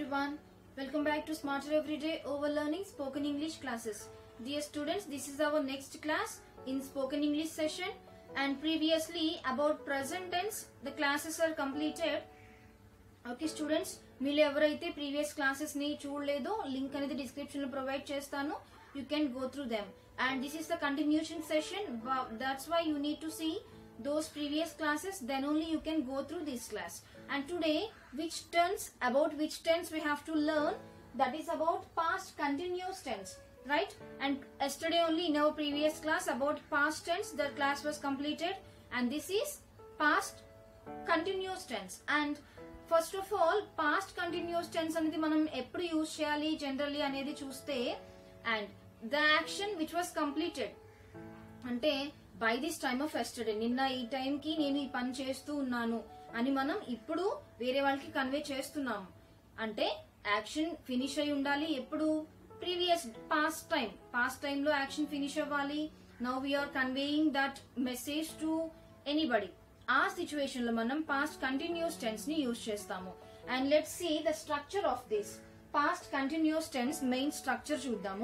everyone. Welcome back to Smarter Everyday Over Learning Spoken English classes. Dear students, this is our next class in Spoken English session and previously about present tense the classes are completed. Okay students మీరు ఎవరైతే previous classes ని చూడలేదో link అనేది description లో provide చేస్తాను you can go through them and this is the continuation session that's why you need to see those previous classes then only you can go through this class and today which tense about which tense we have to learn that is about past continuous tense right and yesterday only in our previous class about past tense the class was completed and this is past continuous tense and first of all past continuous tense అనేది మనం ఎప్పుడు use చేయాలి generally అనేది చూస్తే and the action which was completed అంటే by this time of yesterday నిన్న ఈ time కి నేను ఈ పని చేస్తూ ఉన్నాను అని మనం ఇప్పుడు వేరే వాళ్ళకి కన్వే చేస్తున్నాము అంటే యాక్షన్ ఫినిష్ అయి ఉండాలి ఎప్పుడు previous past time past time లో యాక్షన్ ఫినిష్ అవ్వాలి now we're conveying that message to anybody ఆ సిచ్యువేషన్ లో మనం పాస్ట్ కంటిన్యూస్ టెన్స్ ని యూజ్ చేస్తాము and let see the structure of this past continuous tense main structure చూద్దాము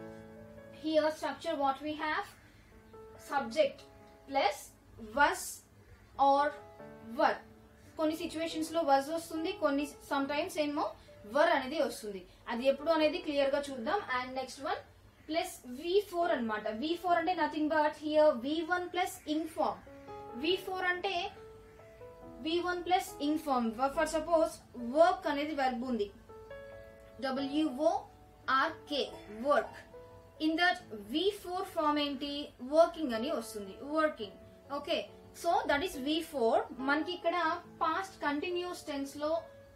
here structure what we have subject plus was are were కొన్ని situations లో was వస్తుంది కొన్ని సమ్ టైమ్స్ ఏమో వర్ అనేది వస్తుంది అది ఎప్పుడు అనేది క్లియర్ గా చూద్దాం and next one plus V four అనమాట వి ఫోర్ అంటే nothing but here V one plus ing form V four అంటే V one plus ing form for suppose work అనేది వెర్బ్ ఉంది W O R K work in that V four form ఏంటి working అని వస్తుంది working okay so that is V four మనకి ఇక్కడ past continuous tense లో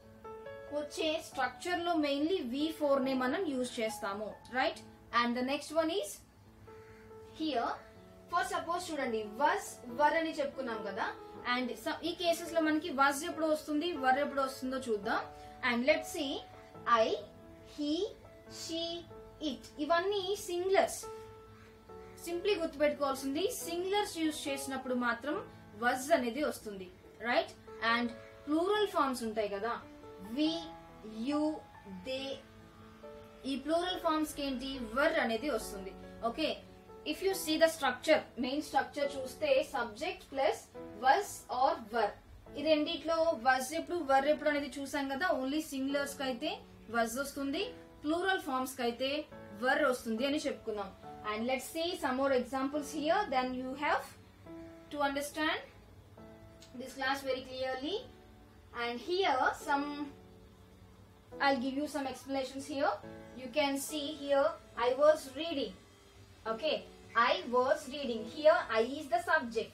వచ్చే స్ట్రక్చర్ లో మెయిన్లీ వి ఫోర్ ని మనం యూజ్ చేస్తాము right and the next one is here for suppose చూడండి వస్ వర్ అని చెప్పుకున్నాం కదా అండ్ ఈ కేసెస్ లో మనకి వస్ ఎప్పుడు వస్తుంది వర్ ఎప్పుడు వస్తుందో చూద్దాం and let see I he she it ఇవన్నీ సింగులర్స్ సింప్లీ గుర్తుపెట్టుకోవాల్సింది సింగులర్స్ యూజ్ చేసినప్పుడు మాత్రం వజ్ అనేది వస్తుంది రైట్ అండ్ ప్లూరల్ ఫార్మ్స్ ఉంటాయి కదా వి యు దే ఈ ప్లూరల్ ఫార్మ్స్ కి ఏంటి వర్ అనేది వస్తుంది okay if you see the structure main structure చూస్తే subject plus was are were ఈ రెండిట్లో వజ్ ఎప్పుడు వర్ ఎప్పుడు అనేది చూసాం కదా ఓన్లీ సింగులర్స్ కి అయితే వజ్ వస్తుంది ప్లూరల్ ఫార్మ్స్ కి అయితే వర్ వస్తుంది అని చెప్పుకున్నాం and let see some more examples here then you have to understand this class very clearly and here some I'll give you some explanations here you can see here I was reading okay I was reading here I is the subject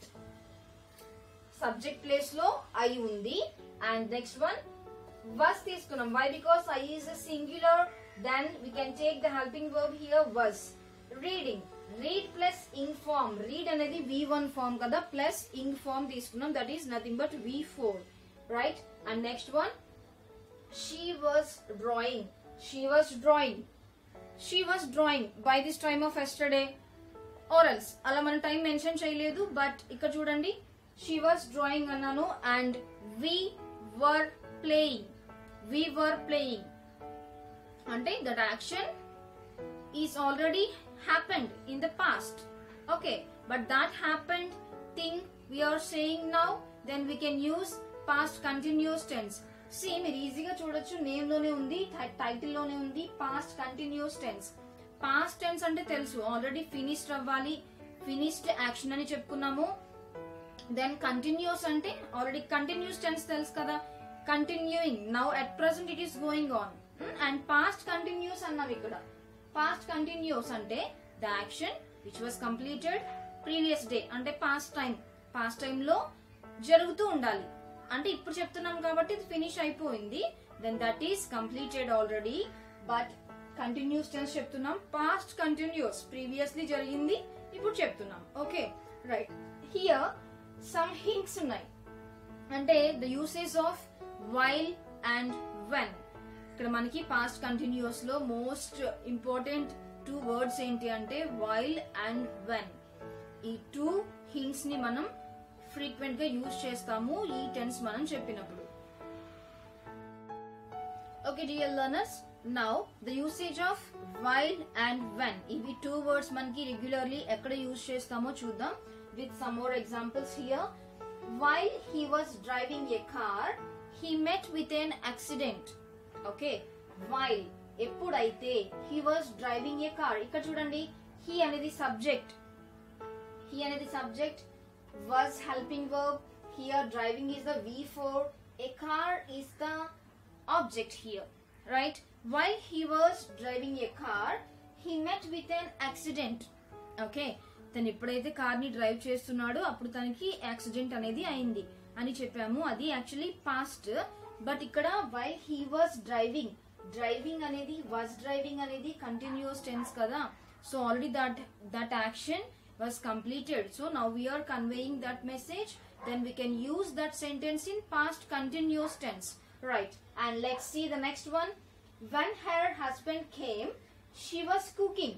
subject place లో I ఉంది and next one was తీసుకున్నాం why because I is a singular then we can take the helping verb here was reading read plus inform read అనేది v1 form కదా plus inform తీసుకున్నాం that is nothing but v4 right and next one she was drawing she was drawing she was drawing by this time of yesterday or else అలా మన time mention చేయలేదు but ఇక్కడ చూడండి she was drawing అన్నాను and we were playing we were playing అంటే that action is already happened in the past okay but that happened thing we're saying now then we can use past continuous tense see మీరు ఈజీగా చూడొచ్చు name లోనే ఉంది title లోనే ఉంది past continuous tense past tense అంటే తెలుసు already finished అవ్వాలి ఫినిష్డ్ యాక్షన్ అని చెప్పుకున్నాము దెన్ కంటిన్యూస్ అంటే ఆల్రెడీ కంటిన్యూస్ టెన్స్ తెలుసు కదా continuing now at present it is going on and past continuous అన్నాం ఇక్కడ పాస్ట్ కంటిన్యూస్ అంటే the action which was completed previous day అంటే పాస్ట్ టైం పాస్ట్ టైం లో జరుగుతూ ఉండాలి అంటే ఇప్పుడు చెప్తున్నాం కాబట్టి ఇది ఫినిష్ అయిపోయింది then that is completed already but continuous tense చెప్తున్నాం పాస్ట్ కంటిన్యూస్ ప్రీవియస్లీ జరిగింది ఇప్పుడు చెప్తున్నాం okay right here some hints ఉన్నాయి అంటే the usage of while and when ఇక్కడ మనకి పాస్ట్ కంటిన్యూస్ లో మోస్ట్ ఇంపార్టెంట్ టూ వర్డ్స్ ఏంటి అంటే వైల్ అండ్ వెన్ ఈ టూ హింట్స్ ని మనం ఫ్రీక్వెంట్ గా యూజ్ చేస్తాము ఈ టెన్స్ మనం చెప్పినప్పుడు Okay, dear learners, now the usage of while and when. ఇవి two words మనకి regularly ఎక్కడ యూజ్ చేస్తామో చూద్దాం with some more examples here. While he was driving a car, he met with an accident. Okay, while ఎప్పుడైతే he was driving a car ఇక్కడ చూడండి he అనేది subject he అనేది subject was helping verb here driving is the v4 a car is the object here right while he was driving a car he met with an accident okay తను ఎప్పుడైతే car ని drive చేస్తున్నాడో అప్పుడు తనకి accident అనేది అయింది అని చెప్పాము అది యాక్చువల్లీ పాస్ట్ బట్ ఇక్కడ while he was driving driving అనేది వాస్ డ్రైవింగ్ అనేది కంటిన్యూస్ టెన్స్ కదా so already that that action was completed. So now we are conveying that message. Then we can use that sentence in past continuous tense. Right. And let's see the next one. When her husband came, she was cooking.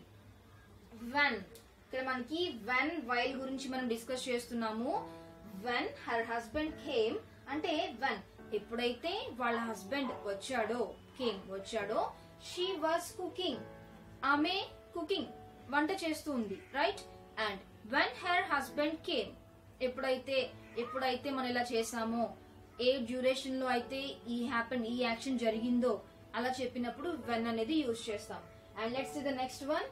When. ఇక్కడ మనకి when while గురించి మనం discuss చేస్తున్నాము when her husband came అంటే when ఎప్పుడైతే వాళ్ళ husband వచ్చాడో came వచ్చాడో షీ వాస్ కుకింగ్ ఆమె కుకింగ్ వంట చేస్తూ ఉంది right and when her husband came ఎప్పుడైతే ఎప్పుడైతే మనం ఇలా చేసామో ఏ డ్యూరేషన్ లో అయితే ఈ హ్యాపెన్ ఈ యాక్షన్ జరిగిందో అలా చెప్పినప్పుడు వెన్ అనేది యూజ్ చేస్తాం and let's the the next one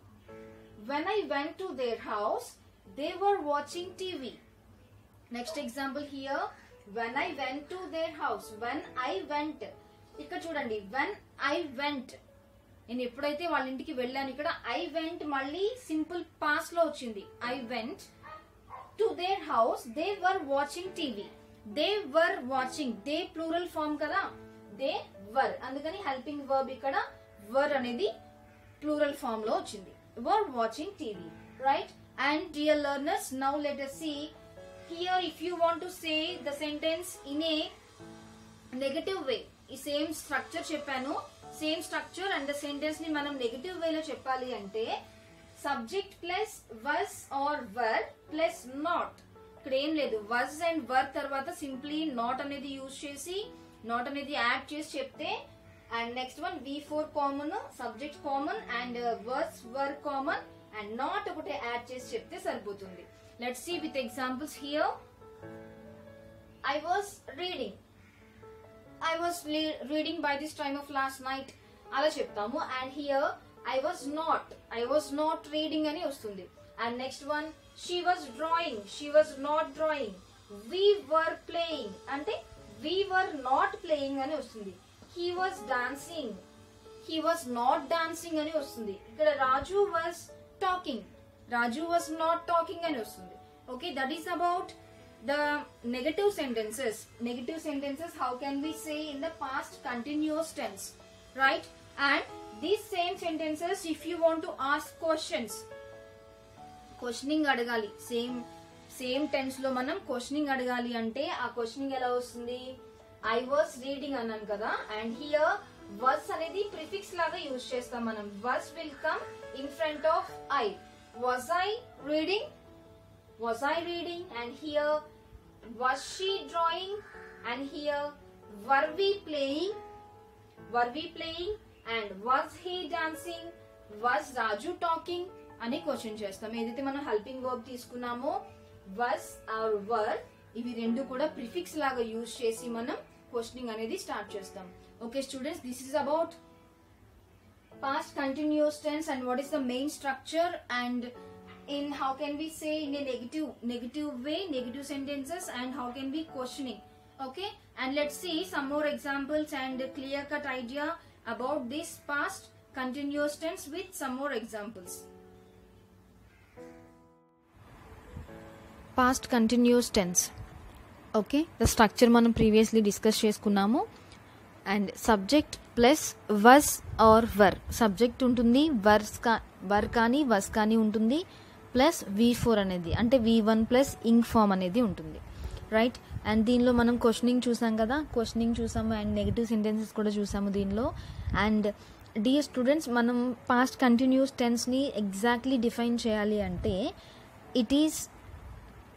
when I went to their house they were watching TV next example here when I went to their house when I went ఇక్కడ చూడండి when I vent నేను ఎప్పుడైతే వాళ్ళ ఇంటికి వెళ్ళాను ఇక్కడ I went మళ్ళీ simple past లో వచ్చింది I went to their house they were watching TV they were watching they plural form కదా దే వర్ అందుకని హెల్పింగ్ వర్బ్ ఇక్కడ వర్ అనేది ప్లూరల్ ఫామ్ లో వచ్చింది were watching TV right and dear learners now let us see here if you want to say the sentence in a negative way ఈ same structure చెప్పాను same structure and sentence ని మనం negative వేలో చెప్పాలి అంటే subject plus was are were plus not ఇక్కడ ఏం లేదు వస్ అండ్ వర్ తర్వాత సింప్లీ నాట్ అనేది యూజ్ చేసి నాట్ అనేది యాడ్ చేసి చెప్తే and next one V four comma subject comma and was were comma and not ఒకటి యాడ్ చేసి చెప్తే సరిపోతుంది let's see with examples here I was reading I was reading by this time of last night అలా చెప్తాము and here I was not I was not reading అని వస్తుంది and next one she was drawing she was not drawing we were playing అంటే we were not playing అని వస్తుంది he was dancing he was not dancing అని వస్తుంది ఇక్కడ Raju was talking Raju was not talking అని వస్తుంది okay that is about the negative sentences negative sentences how can we say in the past continuous tense right and these same sentences if you want to ask questions questioning అడగాలి same same tense లో మనం questioning అడగాలి అంటే ఆ questioning ఎలా వస్తుంది I was reading అన్నాను కదా అండ్ హియర్ వర్స్ అనేది ప్రిఫిక్స్ లాగా యూజ్ చేస్తాం మనం verbs will come in front of I was I reading was I reading and here was she drawing and here were we playing were we playing and was he dancing was Raju talking అని question చేస్తాం ఏదైతే మనం helping verb తీసుకున్నామో was are were ఇవి రెండు కూడా prefix లాగా use చేసి మనం క్వశ్చనింగ్ అనేది స్టార్ట్ చేస్తాం okay students this is about past continuous tense and what is the main structure and in how can we say in a negative negative way negative sentences and how can we questioning okay and let's see some more examples and clear cut idea about this past continuous tense with some more examples past continuous tense okay the structure మనం previously discuss చేసుకున్నాము and subject plus was are were subject ఉంటుంది verbs కా were కానీ వస్ కానీ ఉంటుంది plus V four అనేది అంటే V one plus ing form అనేది ఉంటుంది రైట్ అండ్ దీనిలో మనం క్వశ్చనింగ్ చూసాం కదా క్వశ్చనింగ్ చూసాము అండ్ నెగిటివ్ సెంటెన్సెస్ కూడా చూసాము దీనిలో అండ్ డియర్ స్టూడెంట్స్ మనం పాస్ట్ కంటిన్యూస్ టెన్స్ని ఎగ్జాక్ట్లీ డిఫైన్ చేయాలి అంటే it is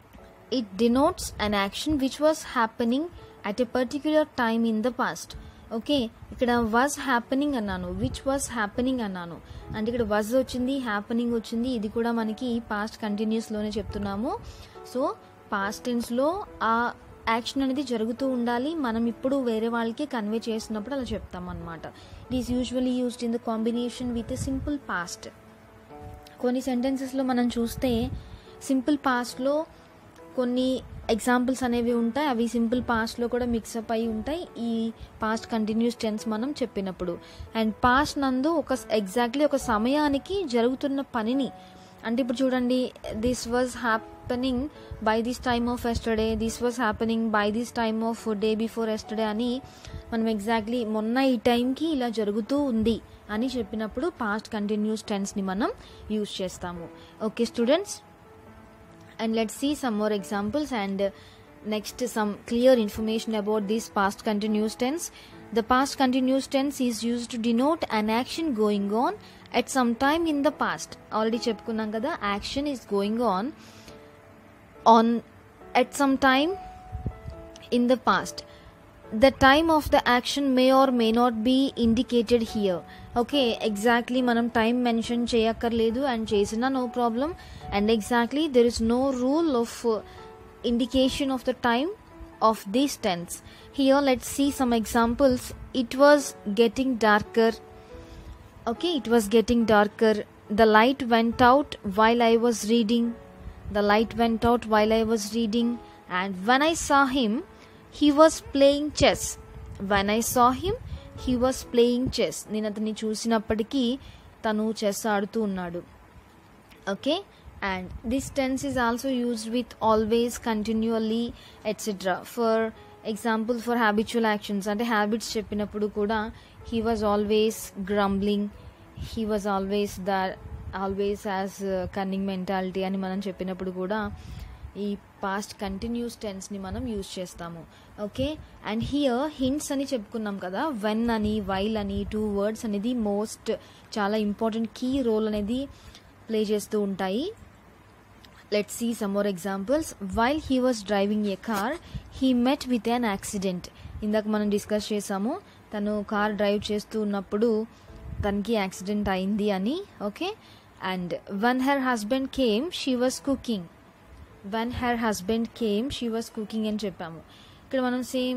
it denotes an action which was happening at a particular time in the past okay ఇక్కడ వాజ్ హ్యాపెనింగ్ అన్నాను విచ్ వాజ్ హ్యాపెనింగ్ అన్నాను అంటే ఇక్కడ వాజ్ వచ్చింది హ్యాపెనింగ్ వచ్చింది ఇది కూడా మనకి పాస్ట్ కంటిన్యూస్లోనే చెప్తున్నాము సో పాస్ట్ టెన్స్లో ఆ యాక్షన్ అనేది జరుగుతూ ఉండాలి మనం ఇప్పుడు వేరే వాళ్ళకి కన్వే చేసినప్పుడు అలా చెప్తాం అనమాట it is usually used in the combination with simple past కొన్ని సెంటెన్సెస్లో మనం చూస్తే సింపుల్ పాస్ట్లో కొన్ని ఎగ్జాంపుల్స్ అనేవి ఉంటాయి అవి సింపుల్ పాస్ట్లో కూడా మిక్సప్ అయి ఉంటాయి ఈ పాస్ట్ కంటిన్యూస్ టెన్స్ మనం చెప్పినప్పుడు అండ్ పాస్ట్ నందు ఒక ఎగ్జాక్ట్లీ ఒక సమయానికి జరుగుతున్న పనిని అంటే ఇప్పుడు చూడండి this was happening by this time of yesterday this was happening by this time of day before yesterday అని మనం ఎగ్జాక్ట్లీ మొన్న ఈ టైంకి ఇలా జరుగుతూ ఉంది అని చెప్పినప్పుడు పాస్ట్ కంటిన్యూస్ టెన్స్ని మనం యూజ్ చేస్తాము okay students and let's see some more examples and uh, next some clear information about this past continuous tense the past continuous tense is used to denote an action going on at some time in the past already చెప్పుకున్నాం కదా action is going on on at some time in the past the time of the action may or may not be indicated here okay exactly మనం time mention చేయక్కర్లేదు and చేసినా no problem and exactly there is no rule of indication of the time of these tense here let see some examples it was getting darker okay it was getting darker the light went out while i was reading the light went out while i was reading and when i saw him he was playing chess when i saw him he was playing chess నేను అతన్ని చూసినప్పటికీ తను chess ఆడుతూ ఉన్నాడు okay and this tense is also used with always continually etcetera for example for habitual actions అంటే habits చెప్పినప్పుడు కూడా he was always grumbling he was always the always as cunning mentality అని మనం చెప్పినప్పుడు కూడా ఈ పాస్ట్ కంటిన్యూస్ టెన్స్ని మనం use చేస్తాము ఓకే అండ్ హియర్ హింట్స్ అని చెప్పుకున్నాం కదా వెన్ అని వైల్ అని టూ వర్డ్స్ అనేది మోస్ట్ చాలా ఇంపార్టెంట్ కీ రోల్ అనేది ప్లే చేస్తూ ఉంటాయి let see some more examples while he was driving a car he met with an accident ఇందాక మనం డిస్కస్ చేసాము తను కార్ డ్రైవ్ చేస్తూ ఉన్నప్పుడు తనకి యాక్సిడెంట్ అయింది అని okay and when her husband came she was cooking when her husband came she was cooking అని చెప్పాము ఇక్కడ మనం సేమ్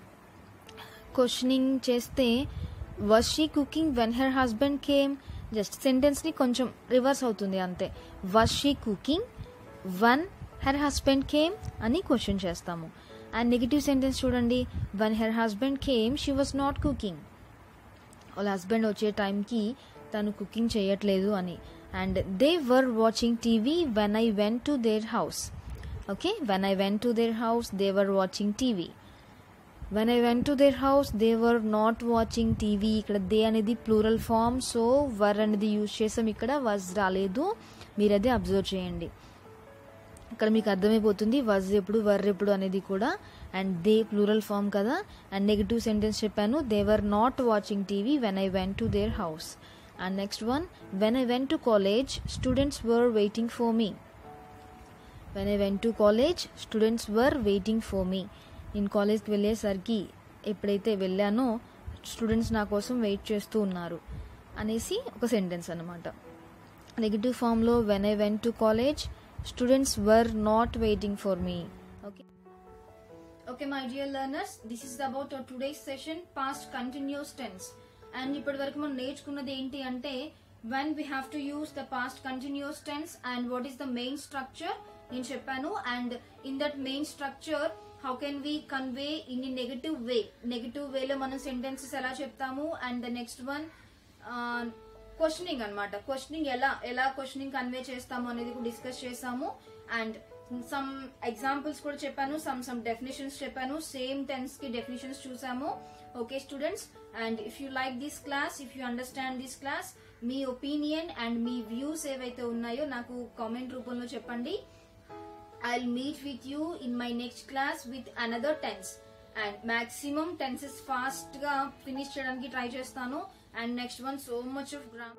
క్వశ్చనింగ్ చేస్తే was she cooking when her husband came just సెంటెన్స్ని కొంచెం రివర్స్ అవుతుంది అంతే was she cooking when her husband came అని క్వశ్చన్ చేస్తాము అండ్ నెగిటివ్ సెంటెన్స్ చూడండి when her husband came she was not cooking వాళ్ళ హస్బెండ్ వచ్చే టైంకి తను కుకింగ్ చేయట్లేదు అని and they were watching TV when I went to their house okay when I went to their house they were watching TV when I went to their house they were not watching TV ఇక్కడ they అనేది plural form so were అనేది use చేసాం ఇక్కడ was రాలేదు మీరు అది observe చేయండి ఇక్కడ మీకు అర్థమైపోతుంది వజ్ ఎప్పుడు వర్ ఎప్పుడు అనేది కూడా అండ్ దే ప్లూరల్ ఫామ్ కదా అండ్ నెగిటివ్ సెంటెన్స్ చెప్పాను they were not watching TV when I went to their house and next one when I went to college students were waiting for me when I went to college students were waiting for me నేను కాలేజ్కి వెళ్ళేసరికి ఎప్పుడైతే వెళ్ళానో students నా కోసం wait చేస్తూ ఉన్నారు అనేసి ఒక సెంటెన్స్ అనమాట నెగిటివ్ ఫామ్లో when I went to college students were not waiting for me okay Okay, my dear learners, this is about our today's session, past continuous tense. And ఇప్పటి వరకు మనం నేర్చుకున్నది ఏంటి అంటే when we have to use the past continuous tense and what is the main structure నేను చెప్పాను and in that main structure how can we convey in ఈ negative way negative వేలో మనం సెంటెన్సెస్ ఎలా చెప్తాము and the next one questioning అన్నమాట questioning ఎలా ఎలా క్వశ్చనింగ్ కన్వే చేస్తాము అనేది కూడా డిస్కస్ చేసాము అండ్ సమ్ ఎగ్జాంపుల్స్ కూడా చెప్పాను సమ్ సమ్ డెఫినేషన్స్ చెప్పాను సేమ్ టెన్స్ కి డెఫినేషన్స్ చూసాము okay students and if you like this class if you understand this class మీ ఒపీనియన్ అండ్ మీ వ్యూస్ ఏవైతే ఉన్నాయో నాకు కామెంట్ రూపంలో చెప్పండి I'll meet with you in my next class with another tense and maximum tenses fast గా finish చేయడానికి try చేస్తాను and next one so much of gram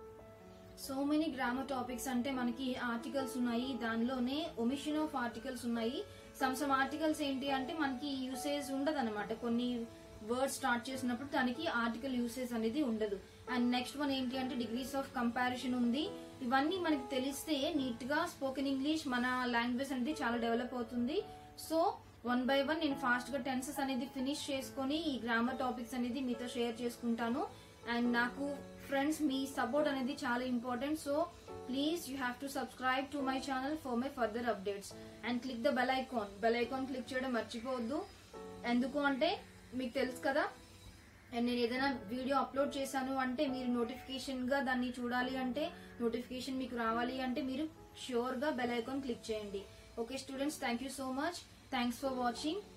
so many grammar topics అంటే మనకి ఆర్టికల్స్ ఉన్నాయి దానిలోనే ఒమిషన్ ఆఫ్ ఆర్టికల్స్ ఉన్నాయి some some articles ఏంటి అంటే మనకి యూసేజ్ ఉండదు అనమాట కొన్ని వర్డ్ స్టార్ట్ చేసినప్పుడు దానికి ఆర్టికల్ యూసేజ్ అనేది ఉండదు అండ్ నెక్స్ట్ వన్ ఏంటి అంటే డిగ్రీస్ ఆఫ్ కంపారిజన్ ఉంది ఇవన్నీ మనకి తెలిస్తే నీట్ గా స్పోకెన్ ఇంగ్లీష్ మన లాంగ్వేజ్ అనేది చాలా డెవలప్ అవుతుంది సో వన్ బై వన్ నేను ఫాస్ట్ గా టెన్సెస్ అనేది ఫినిష్ చేసుకొని ఈ గ్రామర్ టాపిక్స్ అనేది మీతో షేర్ చేసుకుంటాను అండ్ నాకు ఫ్రెండ్స్ మీ సపోర్ట్ అనేది చాలా important so please you have to subscribe to my channel for my further updates and click the bell icon bell icon click చేయడం మర్చిపోవద్దు ఎందుకు అంటే మీకు తెలుసు కదా అండ్ నేను ఏదైనా వీడియో అప్లోడ్ చేశాను అంటే మీరు నోటిఫికేషన్ గా దాన్ని చూడాలి అంటే నోటిఫికేషన్ మీకు రావాలి అంటే మీరు షూర్ గా బెల్ ఐకాన్ క్లిక్ చేయండి okay students thank you so much thanks for watching